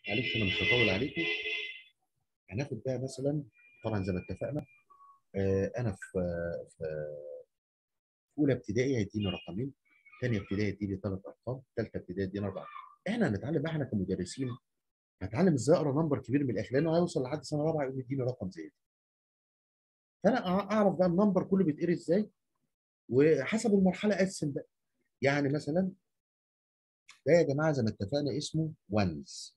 معلش انا مش هطول عليكم هناخد بقى مثلا طبعا زي ما اتفقنا آه، انا في في اولى ابتدائي هيديني رقمين ثانيه ابتدائي يديني ثلاث ارقام ثالثه ابتدائي يديني اربع احنا هنتعلم بقى احنا كمدرسين هتعلم ازاي اقرا نمبر كبير من الاخر لانه هيوصل لحد سنه رابعه يقوم يديني رقم زي ده فانا أع- اعرف بقى النمبر كله بيتقري ازاي وحسب المرحله اقسم بقى يعني مثلا ده يا جماعه زي ما اتفقنا اسمه وانز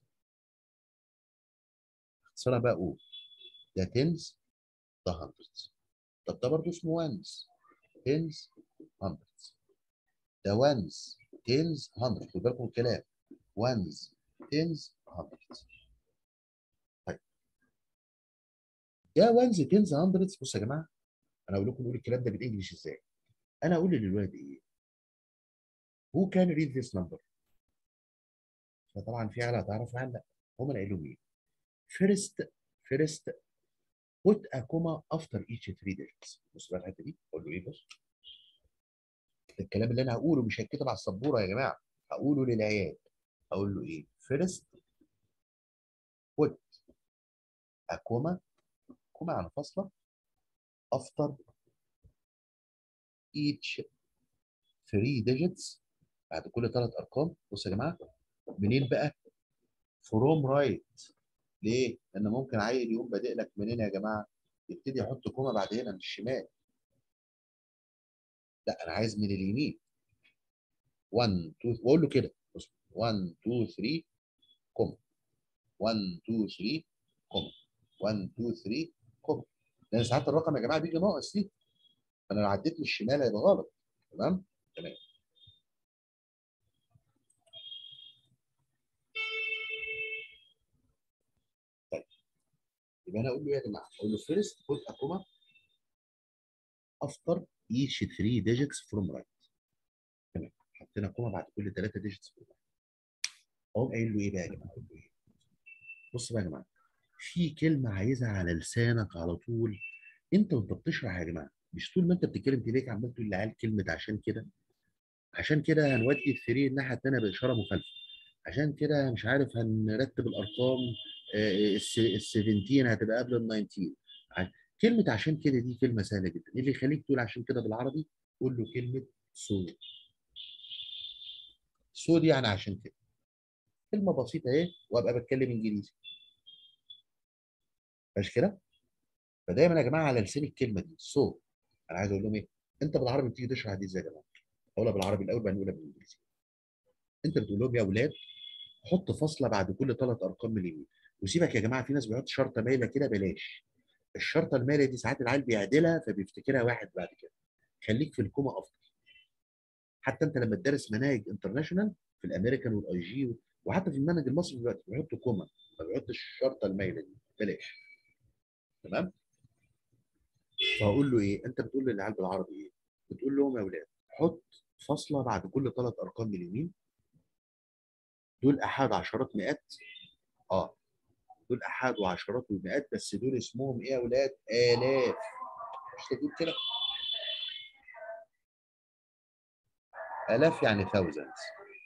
اختصارها بقى اقول ده تنز ده هندردز طب ده برضه اسمه وانز تنز هندردز ده وانز تنز هندرد خد بالكم من الكلام وانز تنز هندردز طيب ده وانز تنز هندردز بصوا يا جماعه انا اقول لكم نقول الكلام ده بالانجلش ازاي انا اقول للولاد ايه who can read this number فطبعا في عيال هتعرف وعيال لا هم اللي قالوا ايه first first put a comma after each three digits بص بقى الحته دي اقول له ايه بص الكلام اللي انا هقوله مش هيتكتب على السبوره يا جماعه هقوله للعيال اقول له ايه first put a comma كوما يعني فاصله after each three digits بعد كل ثلاث ارقام بصوا يا جماعه منين بقى from right ليه؟ لان ممكن عيل يقوم بادئ لك منين يا جماعه؟ يبتدي يحط كوما بعد هنا من الشمال لا انا عايز من اليمين 1 2 واقول له كده بص 1 2 3 كوما 1 2 3 كوما 1 2 3 كوما لان ساعات الرقم يا جماعه بيجي ناقص دي فانا لو عديت من الشمال هيبقى غلط تمام؟ تمام طيب يبقى انا اقول له إيه يا جماعه اقول له فيرست put a comma after each three digits from right تمام حطينا كوما بعد كل ثلاثه digits from right اقوم قايل له ايه بقى يا جماعه اقول له ايه بص بقى يا جماعه في كلمه عايزها على لسانك على طول انت وانت بتشرح يا جماعه مش طول ما انت بتتكلم تلاقيك عمال تقول للعيال كلمه عشان كده عشان كده هنودي الثري الناحيه الثانيه باشاره مخالفه عشان كده مش عارف هنرتب الارقام ال 17 هتبقى قبل ال 19 ع- كلمه عشان كده دي كلمه سهله جدا اللي يخليك تقول عشان كده بالعربي قول له كلمه سو سو دي يعني عشان كده كلمه بسيطه اهي وابقى بتكلم انجليزي مش كده فدايما يا جماعه على لسان الكلمه دي سو انا عايز اقول لهم ايه انت بالعربي بتيجي تشرح دي ازاي يا جماعه اقولها بالعربي الاول بعدين نقولها بالانجليزي انت بتقول لهم يا اولاد حط فاصله بعد كل ثلاث ارقام من اليمين وسيبك يا جماعه في ناس بيحط شرطه مايله كده بلاش الشرطه المايله دي ساعات العيال بيعدلها فبيفتكرها واحد بعد كده خليك في الكوما افضل حتى انت لما تدرس مناهج انترناشونال في الامريكان والاي جي وحتى في المنهج المصري دلوقتي بيحطوا كوما ما بيحطش الشرطه المايله دي بلاش تمام فهقول له ايه انت بتقول للعيال بالعربي ايه بتقول لهم يا اولاد حط فاصله بعد كل ثلاث ارقام من اليمين دول احاد عشرات مئات اه دول احاد وعشرات ومئات بس دول اسمهم ايه يا اولاد الاف مش تقول كده الاف يعني thousands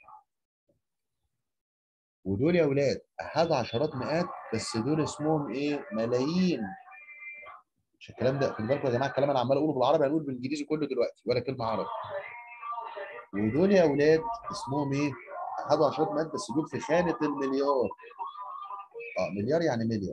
ودول يا اولاد احاد عشرات مئات بس دول اسمهم ايه ملايين مش الكلام ده خد بالكم يا جماعه الكلام انا عمال اقوله بالعربي هنقول بالانجليزي كله دلوقتي ولا كلمه عربي ودول يا اولاد اسمهم ايه احاد عشرات مئات بس دول في خانه المليار اه مليار يعني مليون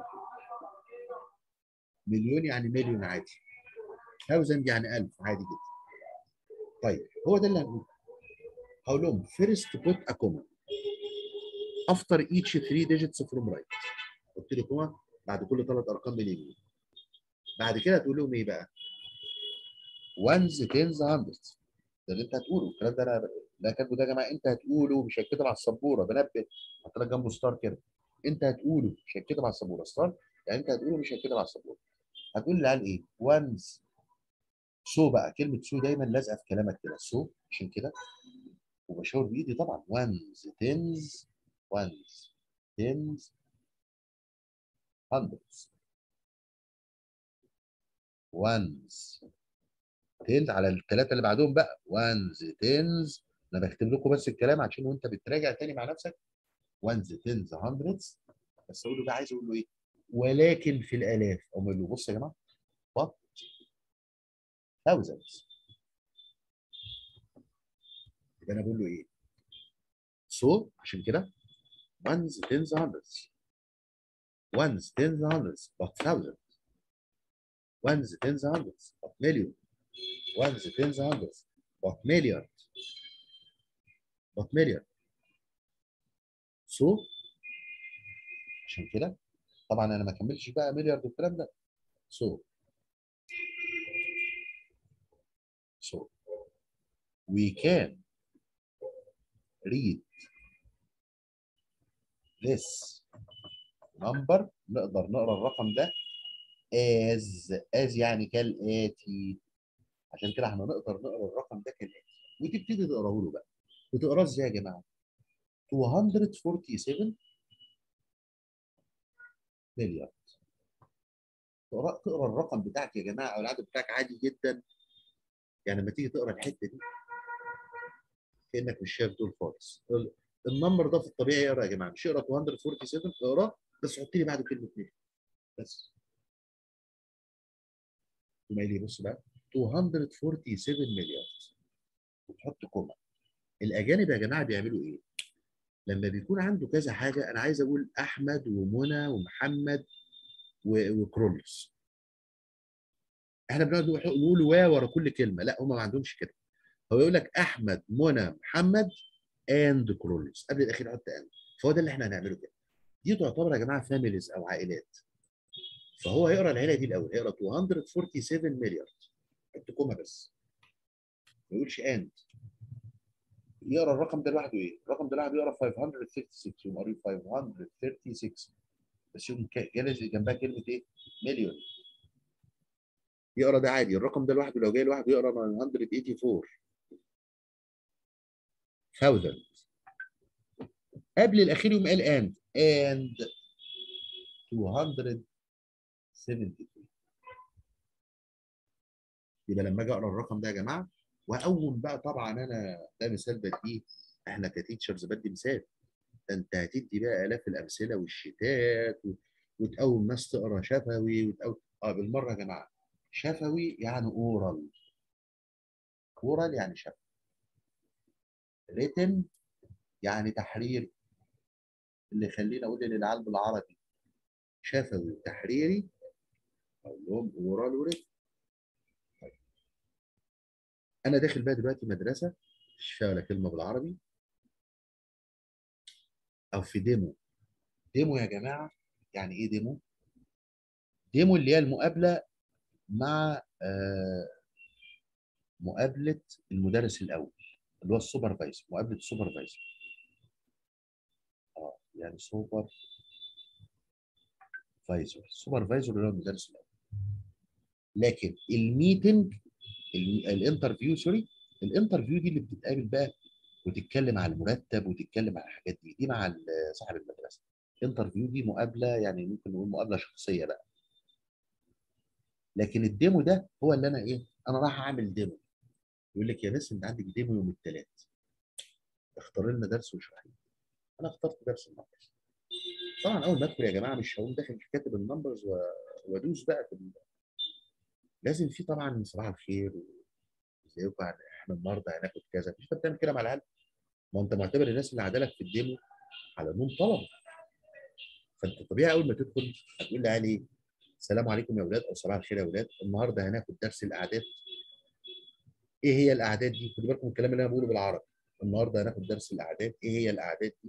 مليون يعني مليون عادي ثاوزند يعني 1000 عادي جدا طيب هو ده اللي هنقوله هقول لهم first put a comma after each three digits from right قلت له كوما بعد كل ثلاث ارقام من اليمين بعد كده تقول لهم ايه بقى؟ ones tens hundreds ده اللي انت هتقوله الكلام ده انا ده كاتبه ده يا جماعه انت هتقوله مش هيتكتب على السبوره بنبه حط لك جنبه ستار كده انت هتقوله مش هيتكتب على السبوره ستار يعني انت هتقوله مش هيتكتب على السبوره هتقول للعيال ايه؟ ones سو بقى كلمه سو دايما لازقه في كلامك كده سو عشان كده وبشاور بايدي طبعا ones tens ones tens hundreds ones tens على الثلاثه اللي بعدهم بقى ones tens انا بكتب لكم بس الكلام عشان وانت بتراجع تاني مع نفسك ones tens hundreds بس اقول له بقى عايز اقول له ايه ولكن في الالاف اقول له بص يا جماعه but thousands يبقى انا بقول له ايه so عشان كده ones tens hundreds ones tens hundreds but thousands ones tens hundreds but million ones tens hundreds but million but million so عشان كده طبعا انا ما كملتش بقى مليار والكلام ده so so we can read this number نقدر نقرا الرقم ده as as يعني كالاتي عشان كده احنا نقدر نقرا الرقم ده كالاتي وتبتدي تقراه له بقى بتقراه ازاي يا جماعه 247 مليار تقرا تقرا الرقم بتاعك يا جماعه او العدد بتاعك عادي جدا يعني لما تيجي تقرا الحته دي كانك مش شايف دول خالص النمبر ده في الطبيعي يقرا يا جماعه مش يقرا 247 اقراه بس حط لي بعده كلمه مليون بس ثم لي بص بقى 247 مليار وتحط كوما الاجانب يا جماعه بيعملوا ايه؟ لما بيكون عنده كذا حاجه انا عايز اقول احمد ومنى ومحمد وكرولوس احنا بنقعد نقول و ورا كل كلمه لا هم ما عندهمش كده هو يقول لك احمد منى محمد اند كرولوس قبل الاخير حط اند فهو ده اللي احنا هنعمله كده دي تعتبر يا جماعه فاميليز او عائلات فهو هيقرا العيله دي الاول هيقرا 247 مليار حط كوما بس ما يقولش اند يقرا الرقم ده لوحده ايه؟ الرقم ده لوحده يقرا 536 يقوم قاري 536 بس يقوم جالس جنبها كلمه ايه؟ مليون يقرا ده عادي الرقم ده لوحده لو جاي لوحده يقرا 984 1000 قبل الاخير يقوم قال اند اند 273 يبقى لما اجي اقرا الرقم ده يا جماعه واول بقى طبعا انا ده مثال بديه احنا كتيتشرز بدي مثال ده انت هتدي بقى الاف الامثله والشتات وتقوم ناس تقرا شفوي وتقوم اه بالمره يا جماعه شفوي يعني اورال اورال يعني شفوي ريتم يعني تحرير اللي يخليني اقول للعيال بالعربي شفوي وتحريري اقول لهم اورال وريتم انا داخل بقى دلوقتي مدرسه مش فيها ولا كلمه بالعربي او في ديمو ديمو يا جماعه يعني ايه ديمو ديمو اللي هي المقابله مع آه مقابله المدرس الاول اللي هو السوبرفايزر مقابله السوبرفايزر اه يعني سوبر فايزر السوبرفايزر اللي هو المدرس الاول لكن الميتنج الانترفيو سوري الانترفيو دي اللي بتتقابل بقى وتتكلم على المرتب وتتكلم على الحاجات دي دي مع صاحب المدرسه الانترفيو دي مقابله يعني ممكن نقول مقابله شخصيه بقى لكن الديمو ده هو اللي انا ايه انا رايح اعمل ديمو يقول لك يا بس انت عندك ديمو يوم الثلاث اختار لنا درس واشرح لي انا اخترت درس النمبرز طبعا اول ما ادخل يا جماعه مش هقوم داخل كاتب النمبرز وادوس بقى في لازم في طبعا صباح الخير ازيكم احنا النهارده هناخد كذا مش انت بتعمل كده مع العيال ما انت معتبر الناس اللي قاعده لك في الديمو على انهم طلبه فانت طبيعي اول ما تدخل هتقول لعيال ايه السلام عليكم يا اولاد او صباح الخير يا اولاد النهارده هناخد درس الاعداد ايه هي الاعداد دي خدوا بالكم الكلام اللي انا بقوله بالعربي النهارده هناخد درس الاعداد ايه هي الاعداد دي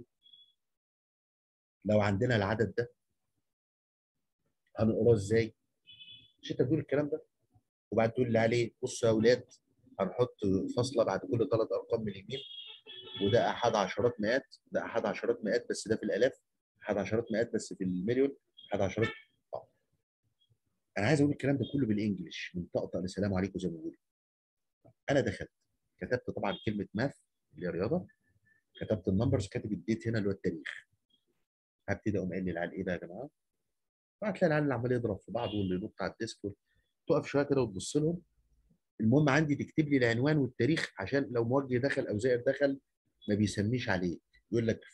لو عندنا العدد ده هنقراه ازاي مش انت بتقول الكلام ده وبعد تقول لي عليه بصوا يا اولاد هنحط فاصله بعد كل ثلاث ارقام من اليمين وده احد عشرات مئات ده احد عشرات مئات بس ده في الالاف احد عشرات مئات بس في المليون احد عشرات آه. انا عايز اقول الكلام ده كله بالانجلش من طقطق لسلام عليكم زي ما بيقولوا انا دخلت كتبت طبعا كلمه ماث اللي هي رياضه كتبت النمبرز كاتب الديت هنا اللي هو التاريخ هبتدي اقوم قايل للعيال ايه بقى يا جماعه فهتلاقي العيال اللي عمال يضرب في بعض واللي ينط على الديسك تقف شويه كده وتبص لهم المهم عندي تكتب لي العنوان والتاريخ عشان لو موجه دخل او زائر دخل ما بيسميش عليه يقول لك في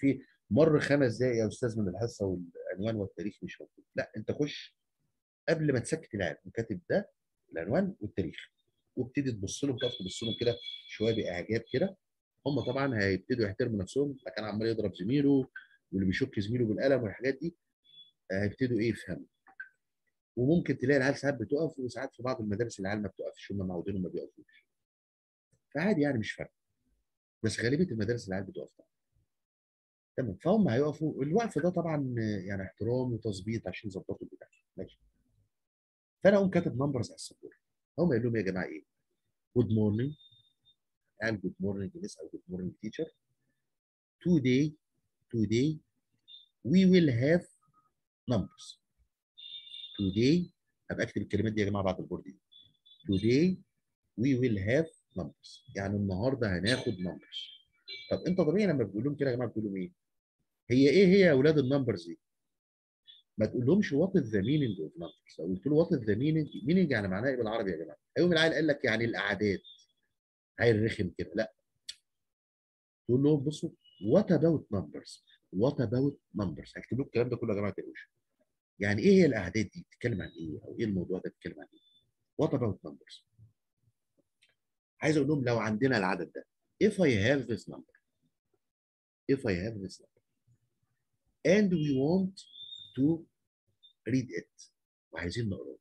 مر خمس دقائق يا استاذ من الحصه والعنوان والتاريخ مش موجود لا انت خش قبل ما تسكت العالم كاتب ده العنوان والتاريخ وابتدي تبص لهم تقف تبص لهم كده شويه باعجاب كده هم طبعا هيبتدوا يحترموا نفسهم ده كان عمال يضرب زميله واللي بيشك زميله بالقلم والحاجات دي هيبتدوا ايه يفهموا وممكن تلاقي العيال ساعات بتقف وساعات في بعض المدارس العيال ما بتقفش هم معودين ما بيقفوش فعادي يعني مش فارقه بس غالبيه المدارس العيال بتقف طبعا تمام فهم هيقفوا الوقف ده طبعا يعني احترام وتظبيط عشان يظبطوا البتاع ماشي فانا اقوم كاتب نمبرز على السبوره هم قال لهم يا جماعه ايه جود مورنينج قال جود مورنينج مس او جود مورنينج تيتشر today today we will have numbers today هبقى اكتب الكلمات دي يا جماعه بعد البورد دي today we will have numbers يعني النهارده هناخد numbers طب انت طبيعي لما بتقول لهم كده يا جماعه بتقول لهم ايه؟ هي ايه هي يا اولاد النمبرز دي؟ ما تقول لهمش وات از ذا مينينج اوف نمبرز لو قلت له وات از ذا مينينج مينينج يعني معناها ايه بالعربي يا جماعه؟ هيقوم العيل قال لك يعني الاعداد عيل رخم كده لا تقول لهم بصوا وات اباوت نمبرز وات اباوت نمبرز هكتب لكم الكلام ده كله يا جماعه ما يعني ايه هي الاعداد دي؟ بتتكلم عن ايه؟ او ايه الموضوع ده بيتكلم عن ايه؟ وات اباوت نمبرز عايز اقول لهم لو عندنا العدد ده if I have this number if I have this number and we want to read it وعايزين نقراه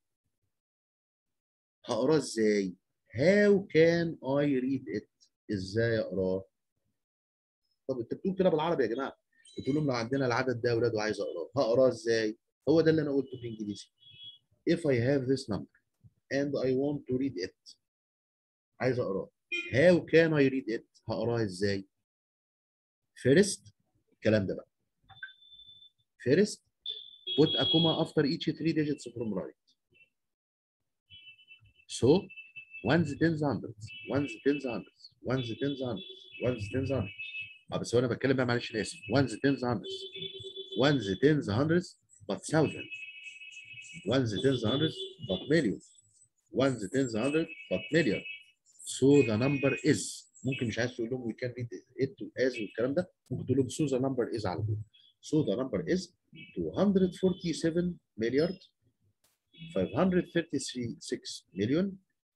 هقراه ازاي؟ how can I read it؟ ازاي اقراه؟ طب انت بتقول كده بالعربي يا جماعه بتقول لهم لو عندنا العدد ده يا اولاد وعايز اقراه هقراه ازاي؟ هو ده اللي انا قلته بالانجليزي if I have this number and I want to read it عايز اقراه how can I read it هقراها ازاي first الكلام ده بقى first put a comma after each three digits from right so ones tens hundreds ones tens hundreds ones tens hundreds ones tens hundreds اه بس هو انا بتكلم بقى معلش انا اسف ones tens hundreds ones tens hundreds but thousands ones tens hundreds but millions ones tens hundreds but million so the number is ممكن مش عايز تقول لهم we can read it as والكلام ده ممكن تقول لهم so the number is على طول so the number is 247 مليار 536 مليون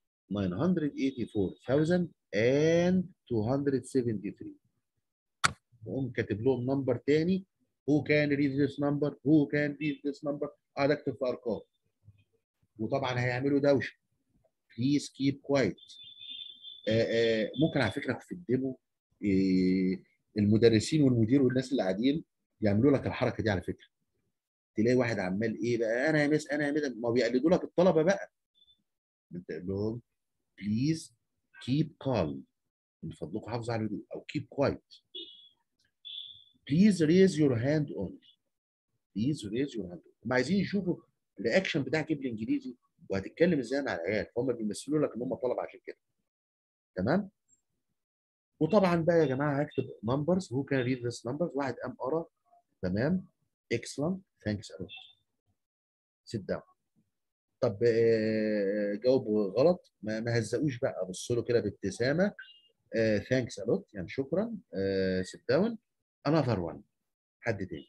984,000 and 273 وقوم كاتب لهم نمبر تاني who can read this number who can read this number قاعد اكتب في ارقام وطبعا هيعملوا دوشه please keep quiet آآ آآ ممكن على فكره في الديمو المدرسين والمدير والناس اللي قاعدين يعملوا لك الحركه دي على فكره تلاقي واحد عمال ايه بقى انا يا مس انا يا مس ما بيقلدوا لك الطلبه بقى انت تقول لهم بليز كيب calm من فضلكم حافظوا على الهدوء او keep quiet please raise your hand only please raise your hand هم عايزين يشوفوا الرياكشن بتاعك ايه بالانجليزي وهتتكلم ازاي مع العيال فهم بيمثلوا لك ان هم طلبه عشان كده تمام وطبعا بقى يا جماعه هكتب نمبرز هو كان ريد ذس نمبرز واحد قام قرا تمام اكسلنت ثانكس ا لوت سيت داون طب جاوب غلط ما, ما هزقوش بقى ابص له كده بابتسامه ثانكس ا لوت يعني شكرا سيت داون انذر وان حد تاني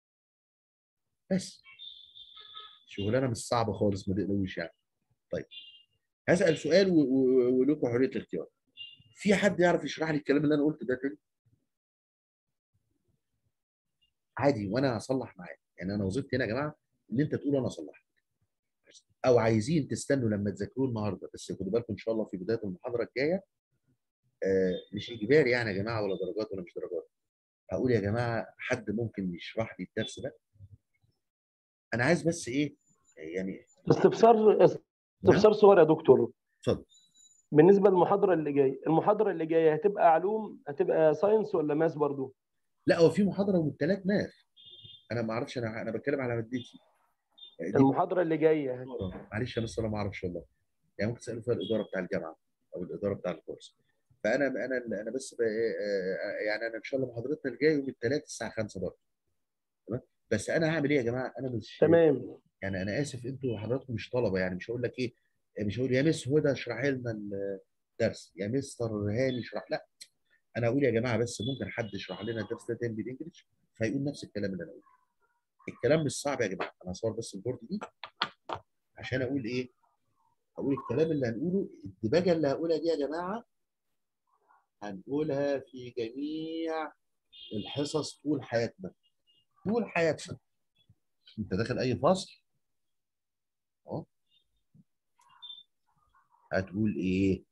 بس شغلانه مش صعبه خالص ما تقلقوش يعني طيب هسال سؤال ولكم حريه الاختيار في حد يعرف يشرح لي الكلام اللي انا قلته ده تاني عادي وانا هصلح معاك يعني انا وظيفتي هنا يا جماعه ان انت تقول انا اصلح او عايزين تستنوا لما تذاكروه النهارده بس خدوا بالكم ان شاء الله في بدايه المحاضره الجايه آه مش اجباري يعني يا جماعه ولا درجات ولا مش درجات هقول يا جماعه حد ممكن يشرح لي الدرس ده انا عايز بس ايه يعني استفسار استفسار صغير يا دكتور اتفضل بالنسبه للمحاضره اللي جايه المحاضره اللي جايه هتبقى علوم هتبقى ساينس ولا ماس برضو لا هو في محاضره والثلاث ماث انا ما اعرفش انا انا بتكلم على مادتي المحاضره اللي جايه معلش انا لسه ما اعرفش والله يعني ممكن تسالوا فيها الاداره بتاع الجامعه او الاداره بتاع الكورس فانا انا انا بس يعني انا ان شاء الله محاضرتنا الجايه يوم الثلاث الساعه 5 برضه تمام بس انا هعمل ايه يا جماعه انا مش تمام يعني انا اسف انتوا حضراتكم مش طلبه يعني مش هقول لك ايه مش هقول يا مس هدى اشرحي لنا الدرس يا مستر هاني اشرح لا انا اقول يا جماعه بس ممكن حد يشرح لنا الدرس ده تاني بالانجلش فيقول نفس الكلام اللي انا قلته الكلام مش صعب يا جماعه انا هصور بس البورد دي عشان اقول ايه اقول الكلام اللي هنقوله الدباجه اللي هقولها دي يا جماعه هنقولها في جميع الحصص طول حياتنا طول حياتنا انت داخل اي فصل اهو هتقول ايه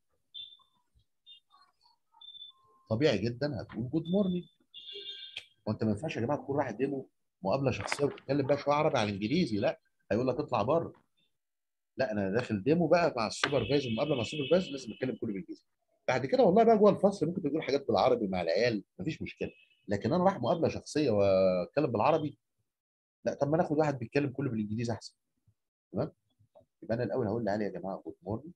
طبيعي جدا هتقول جود مورنينج وانت ما ينفعش يا جماعه تكون رايح ديمو مقابله شخصيه وتتكلم بقى شويه عربي على الانجليزي لا هيقول لك اطلع بره لا انا داخل ديمو بقى مع السوبرفايزر مقابله مع السوبرفايزر لازم اتكلم كله بالانجليزي بعد كده والله بقى جوه الفصل ممكن تقول حاجات بالعربي مع العيال مفيش مشكله لكن انا رايح مقابله شخصيه واتكلم بالعربي لا طب ما ناخد واحد بيتكلم كله بالانجليزي احسن تمام يبقى انا الاول هقول لعلي يا جماعه جود مورنينج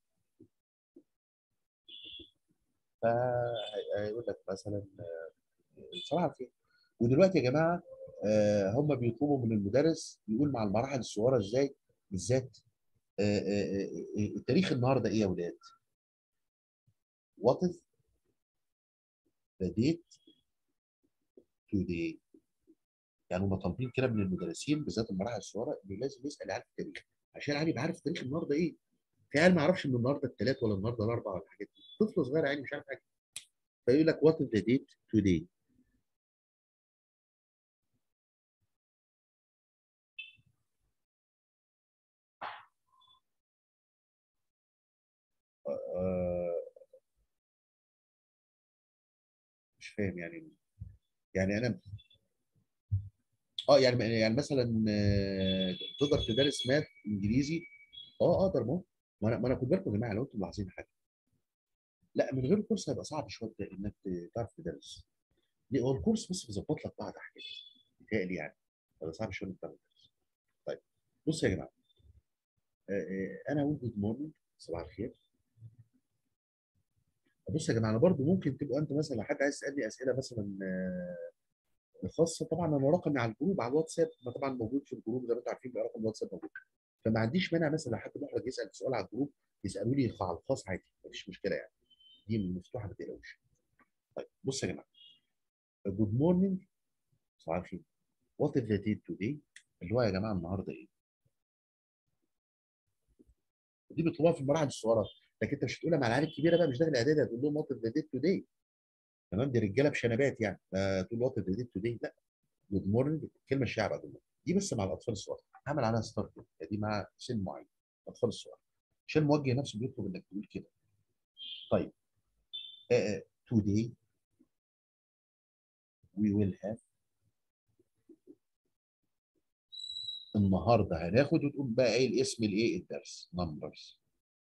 فهيقول لك مثلا صباح الخير ودلوقتي يا جماعه آه، هم بيطلبوا من المدرس يقول مع المراحل الصغيره ازاي بالذات آه، آه، آه، التاريخ النهارده ايه يا ولاد؟ What is the date today؟ يعني هم طالبين كده من المدرسين بالذات المراحل الصغيره انه لازم يسال عن التاريخ عشان العيال يبقى عارف التاريخ النهارده ايه؟ في عيال ما يعرفش ان النهارده الثلاث ولا النهارده الاربعه ولا الحاجات دي طفل صغير يعني مش عارف حاجه فيقول لك what is the date today؟ آه، مش فاهم يعني يعني انا اه يعني يعني مثلا آه، تقدر تدرس ماث انجليزي اه اقدر ما ما انا ما انا خد بالكم يا جماعه لو انتم ملاحظين حاجه لا من غير الكورس هيبقى صعب شويه انك تعرف تدرس ليه هو الكورس بس بيظبط لك بعض حاجات بيتهيألي يعني هيبقى صعب شويه انك تعرف تدرس طيب بصوا يا جماعه آه، آه، انا هقول جود مورنينج صباح الخير بص يا جماعه انا برضو ممكن تبقى انت مثلا لو حد عايز يسالني اسئله مثلا آه، خاصه طبعا انا رقمي على الجروب على الواتساب انا طبعا موجود في الجروب زي ما انتم عارفين بقى رقم الواتساب موجود فما عنديش مانع مثلا لو حد محرج يسال سؤال على الجروب يسالوا لي على الخاص عادي مفيش مشكله يعني دي مفتوحه ما تقلقوش طيب بص يا جماعه جود مورنينج صباح الخير وات از ذا ديت توداي اللي هو يا جماعه النهارده ايه دي بيطلبوها في المراحل الصغيره لكن انت مش هتقولها مع العيال الكبيره بقى مش داخل اعدادي هتقول لهم وات از ذا ديت توداي تمام دي رجاله بشنبات يعني تقول وات از ذا ديت توداي لا جود مورنينج الكلمه الشائعه بعد المورنينج دي بس مع الاطفال الصغار عمل عليها ستارت دي مع سن معين الاطفال الصغار عشان الموجه نفسه بيطلب انك تقول كده طيب uh, today we will have النهارده هناخد وتقول بقى ايه الاسم الايه الدرس numbers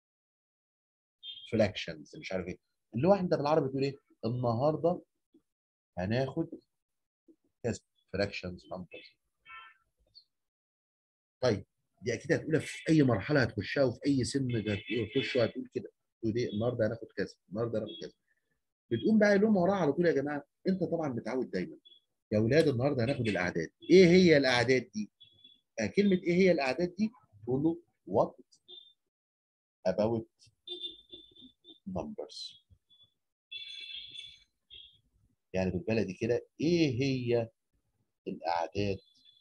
fractions مش عارف ايه اللي هو انت بالعربي تقول ايه النهارده هناخد كذا fractions numbers طيب دي اكيد هتقولها في اي مرحله هتخشها وفي اي سن هتخشه هتقول كده تقول ايه النهارده هناخد كذا النهارده هناخد كذا بتقوم بقى لهم وراها على طول يا جماعه انت طبعا متعود دايما يا اولاد النهارده هناخد الاعداد ايه هي الاعداد دي آه كلمه ايه هي الاعداد دي تقول له what about numbers يعني بالبلدي كده ايه هي الاعداد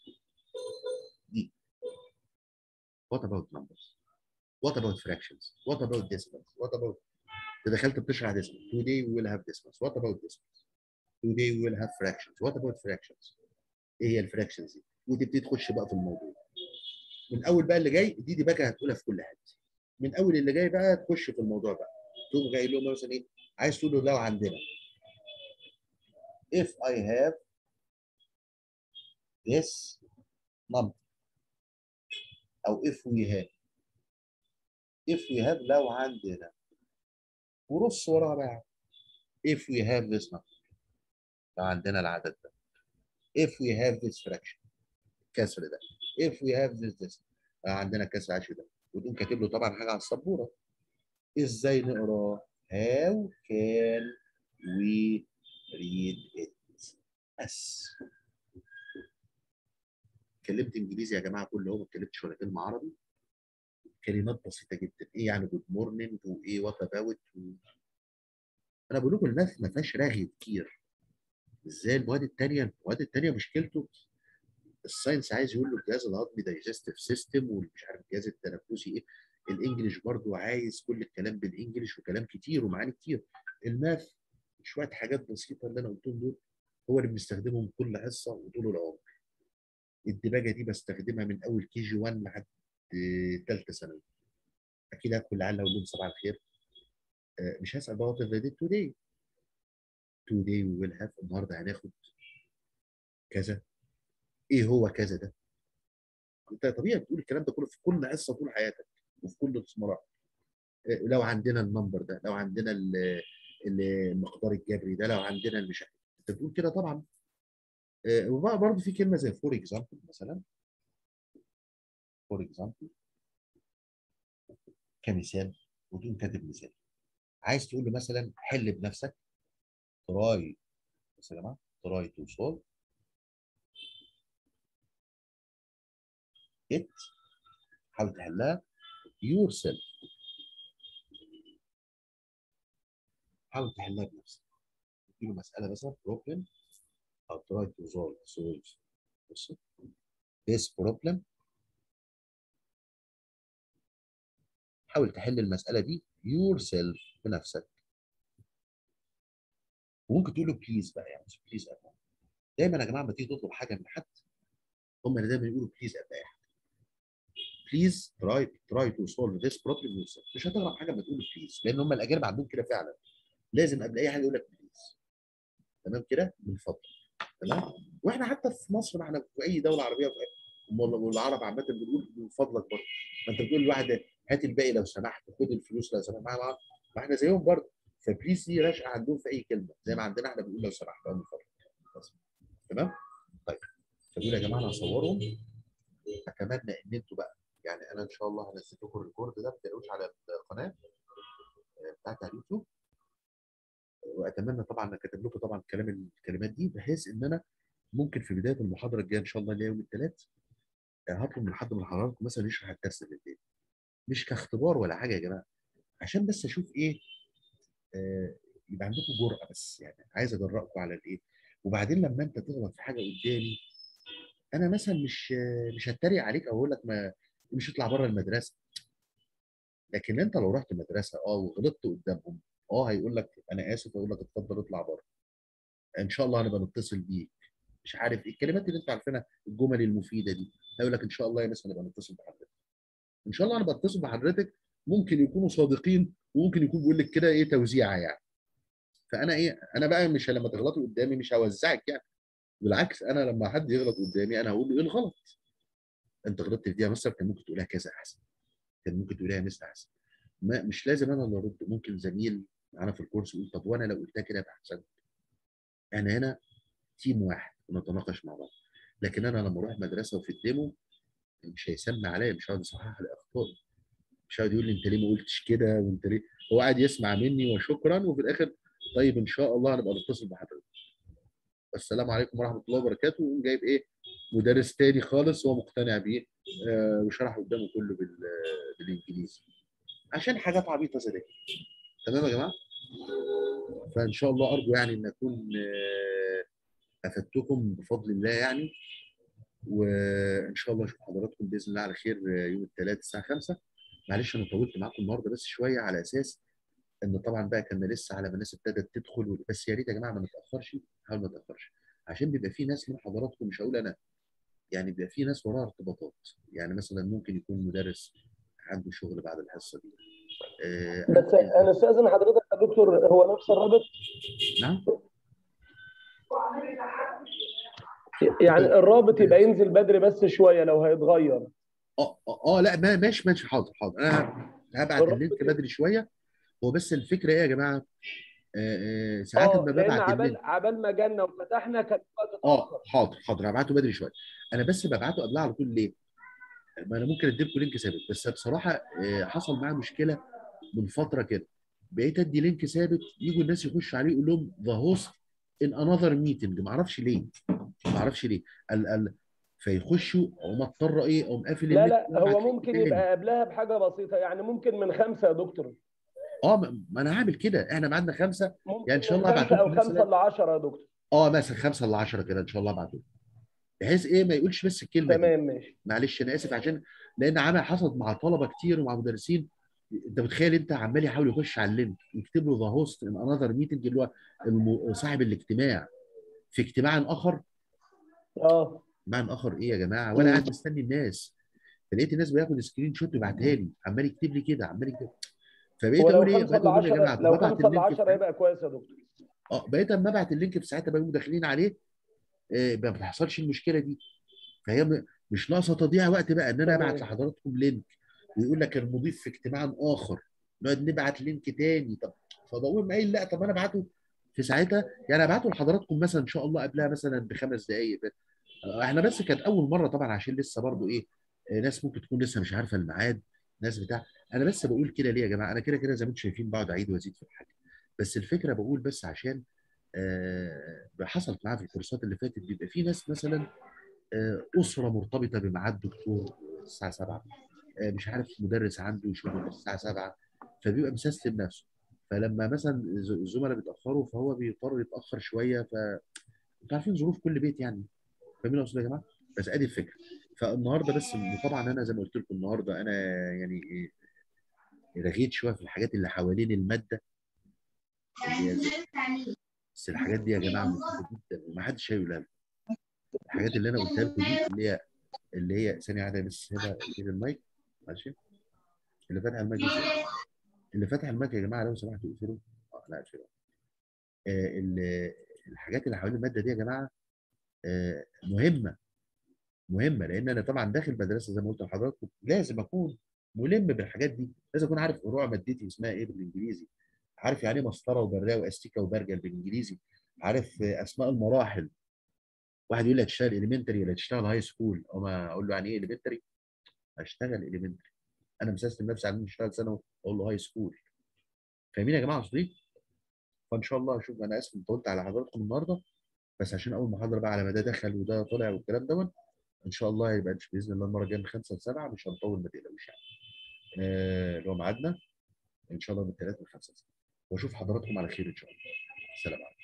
دي what about numbers what about fractions what about decimals what about انت دخلت بتشرح decimal today we will have decimals what about decimals today we will have fractions what about fractions ايه هي الفراكشنز دي وتبتدي تخش بقى في الموضوع من اول بقى اللي جاي دي دي بقى هتقولها في كل حته من اول اللي جاي بقى تخش في الموضوع بقى تقوم جاي لهم مثلا ايه عايز تقول له لو عندنا if I have this number او if we have if we have لو عندنا ورص وراها بقى if we have this number لو عندنا العدد ده if we have this fraction الكسر ده if we have this this لو عندنا كسر عشر ده وتقوم كاتب له طبعا حاجه على السبوره ازاي نقرا how can we read it بس اتكلمت انجليزي يا جماعه كل يوم ما اتكلمتش ولا كلمه عربي كلمات بسيطه جدا ايه يعني جود مورنينج وايه وات اباوت و... انا بقول لكم الماث ما فيهاش رغي كتير ازاي المواد الثانيه المواد الثانيه مشكلته الساينس عايز يقول له الجهاز الهضمي دايجستيف سيستم والمش عارف الجهاز التنفسي ايه الانجليش برضو عايز كل الكلام بالانجليش وكلام كتير ومعاني كتير الماث شويه حاجات بسيطه اللي انا قلتهم دول هو اللي بنستخدمهم كل حصه وطول العمر الدباجه دي بستخدمها من اول كي جي 1 لحد ثالثه ثانوي اكيد هدخل لعل اقول لهم صباح الخير آه، مش هسال بقى وات ذا today today we will have النهارده هناخد كذا ايه هو كذا ده انت طبيعي بتقول الكلام ده كله في كل حصه طول حياتك وفي كل المراحل آه، لو عندنا النمبر ده لو عندنا ال- ال- المقدار الجبري ده لو عندنا المش انت بتقول كده طبعا آه، وبقى برضه في كلمه زي فور اكزامبل مثلا فور اكزامبل كمثال وتقوم كاتب مثال عايز تقول له مثلا حل بنفسك تراي بس يا جماعه تراي تو سولف ات حاول تحلها يور سيلف حاول تحلها بنفسك تديله مساله مثلا بروبلم او تراي تو سولف سولف بص this problem حاول تحل المساله دي يور سيلف بنفسك وممكن تقول له بليز بقى يعني بليز قبل دايما يا جماعه لما تيجي تطلب حاجه من حد هم اللي دايما يقولوا بليز قبل اي حاجه بليز تراي تراي تو سولف ذيس بروبلم يور سيلف مش هتغرب حاجه لما تقول بليز لان هم الاجانب عندهم كده فعلا لازم قبل اي حاجه يقول لك بليز تمام كده من فضلك تمام واحنا حتى في مصر ما احنا في اي دوله عربيه في أي- والعرب عامه بنقول من فضلك برضه ما انت بتقول لواحد هات الباقي لو سمحت خد الفلوس لو سمحت ما ما احنا زيهم برضه فبليز دي راشقه عندهم في اي كلمه زي ما عندنا احنا بنقول لو سمحت او من فضلك بس. تمام طيب فدول يا جماعه انا هصورهم اتمنى ان انتوا بقى يعني انا ان شاء الله هنزل لكم الريكورد ده ما تلاقوش على القناه آه، بتاعت على اليوتيوب واتمنى طبعا انا كاتب لكم طبعا كلام الكلمات دي بحيث ان انا ممكن في بدايه المحاضره الجايه ان شاء الله اللي هي يوم الثلاث هطلب من حد من حضراتكم مثلا يشرح الدرس بالليل مش كاختبار ولا حاجه يا جماعه عشان بس اشوف ايه آه يبقى عندكم جرأه بس يعني عايز اجرأكم على الايه وبعدين لما انت تغلط في حاجه قدامي انا مثلا مش آه، مش هتريق عليك او اقول لك ما مش اطلع بره المدرسه لكن انت لو رحت مدرسه اه وغلطت قدامهم اه هيقول لك انا اسف هيقول لك اتفضل اطلع بره ان شاء الله هنبقى نتصل بيك مش عارف ايه الكلمات اللي انت عارفينها الجمل المفيده دي هيقول لك ان شاء الله يا ناس هنبقى نتصل بحضرتك ان شاء الله هنبقى نتصل بحضرتك ممكن يكونوا صادقين وممكن يكون بيقول لك كده ايه توزيعه يعني فانا ايه انا بقى مش لما تغلطي قدامي مش هوزعك يعني بالعكس انا لما حد يغلط قدامي انا هقول له ايه الغلط انت غلطت في دي يا مستر كان ممكن تقولها كذا احسن كان ممكن تقولها يا مستر احسن ما مش لازم انا اللي ارد ممكن زميل معانا في الكورس يقول طب وانا لو قلتها كده يبقى احسن انا هنا تيم واحد ونتناقش مع بعض لكن انا لما اروح مدرسه وفي الديمو مش هيسمع عليا مش هيقعد يصحح لي اخطائي مش هيقعد يقول لي انت ليه ما قلتش كده وانت ليه هو قاعد يسمع مني وشكرا وفي الاخر طيب ان شاء الله هنبقى نتصل بحضرتك السلام عليكم ورحمه الله وبركاته ويقوم جايب ايه مدرس تاني خالص هو مقتنع بيه آه وشرح قدامه كله بال- بالانجليزي عشان حاجات عبيطه زي دي تمام يا جماعه فان شاء الله ارجو يعني ان اكون آه، افدتكم بفضل الله يعني وان شاء الله اشوف حضراتكم باذن الله على خير آه، يوم الثلاث الساعه 5 معلش انا طولت معاكم النهارده بس شويه على اساس ان طبعا بقى كنا لسه على ما الناس ابتدت تدخل بس يا ريت يا جماعه ما نتاخرش نحاول ما نتاخرش عشان بيبقى في ناس من حضراتكم مش هقول انا يعني بيبقى في ناس وراها ارتباطات يعني مثلا ممكن يكون مدرس عنده شغل بعد الحصه دي آه، بس انا استاذن حضرتك يا دكتور هو نفس الرابط نعم يعني الرابط يبقى ينزل بدري بس شويه لو هيتغير اه اه آه، لا ما ماشي ماشي حاضر حاضر انا هبعت الرابط اللينك إيه؟ بدري شويه هو بس الفكره ايه يا جماعه آه آه ساعات اه لما لان ببعت عبال اللينك عبال ما جالنا وفتحنا كان الوقت اه اتاخر حاضر حاضر هبعته بدري شويه انا بس ببعته قبلها على طول ليه؟ ما انا ممكن اديلكم لينك ثابت بس بصراحه آه حصل معايا مشكله من فتره كده بقيت ادي لينك ثابت يجوا الناس يخشوا عليه يقول لهم ذا هوست ان انذر ميتنج ما اعرفش ليه ما اعرفش ليه ال ال فيخشوا اقوم اضطر ايه اقوم قافل لا النت لا وأبعت هو لينك ممكن تاني. يبقى قبلها بحاجه بسيطه يعني ممكن من خمسه يا دكتور اه ما ما انا هعمل كده احنا ميعادنا خمسه ممكن يعني إن شاء من الله خمسه هبعت او لكم خمسه مثلا ل 10 يا دكتور اه مثلا 5 ل 10 كده ان شاء الله ابعته بحيث ايه ما يقولش بس الكلمه دي تمام ماشي معلش انا اسف عشان لان عامل حصلت مع طلبه كتير ومع مدرسين انت متخيل انت عمال يحاول يخش على اللينك يكتب له ذا هوست ان انذر ميتنج اللي هو الم- صاحب الاجتماع في اجتماع اخر اه اجتماع اخر ايه يا جماعه وانا قاعد مستني الناس فلقيت الناس بياخد سكرين شوت ويبعتها لي عمال يكتب لي كده عمال يكتب فبقيت ولو اقول ايه 5 بقيت ل اقول لهم يا 10 جماعه طب لو ابعت 5 ل اللينك 10 بتاعي. يبقى كويس يا دكتور اه بقيت اما ابعت اللينك في ساعتها بقوا داخلين عليه آه، ما بتحصلش المشكله دي فهي م- مش ناقصه تضييع وقت بقى ان انا تمام. ابعت لحضراتكم لينك ويقول لك المضيف في اجتماع اخر نقعد نبعت لينك تاني طب فبقول قايل لا طب انا ابعته في ساعتها يعني ابعته لحضراتكم مثلا ان شاء الله قبلها مثلا بخمس دقائق احنا بس كانت اول مره طبعا عشان لسه برضو ايه آه، ناس ممكن تكون لسه مش عارفه الميعاد ناس بتاع انا بس بقول كده ليه يا جماعه انا كده كده زي ما انتم شايفين بقعد اعيد وازيد في الحاجه بس الفكره بقول بس عشان آه، حصلت معايا في الكورسات اللي فاتت بيبقى في ناس مثلا آه، اسره مرتبطه بميعاد دكتور الساعه 7 آه، مش عارف مدرس عنده شغل الساعه 7 فبيبقى مسيستم نفسه فلما مثلا الز- الزملاء بيتاخروا فهو بيضطر يتاخر شويه ف انتوا عارفين ظروف كل بيت يعني فاهمين اقصد يا جماعه بس ادي الفكره فالنهارده بس طبعا انا زي ما قلت لكم النهارده انا يعني إيه، رغيت شويه في الحاجات اللي حوالين الماده اللي هي زي- بس الحاجات دي يا جماعه مفيده جدا ومحدش هيقولها لكم الحاجات اللي انا قلتها لكم دي اللي هي اللي هي ثانيه واحده بس هنا كده المايك ماشي اللي فاتح المايك بس اللي فاتح المايك يا جماعه لو سمحتوا اقفلوا اه لا اقفلوا آه ال- الحاجات اللي حوالين الماده دي يا جماعه آه مهمه مهمه لان انا طبعا داخل مدرسه زي ما قلت لحضراتكم لازم اكون ملم بالحاجات دي لازم اكون عارف فروع مادتي اسمها ايه بالانجليزي عارف يعني ايه مسطره وبرايه واستيكه وبرجل بالانجليزي عارف آه، اسماء المراحل واحد يقول لي هتشتغل اليمنتري ولا هتشتغل هاي سكول او ما اقول له يعني ايه اليمنتري هشتغل اليمنتري انا مسستم نفسي على اني اشتغل ثانوي اقول له هاي سكول فاهمين يا جماعه قصدي فان شاء الله اشوف انا اسف إني طولت على حضراتكم النهارده بس عشان اول محاضره بقى على ما ده دخل وده طلع والكلام دوت ان شاء الله هيبقى باذن الله المره الجايه من 5 ل 7 مش هنطول ما تقلقوش يعني آه، اللي هو ميعادنا ان شاء الله من 3 ل 5 واشوف حضراتكم على خير ان شاء الله سلام عليكم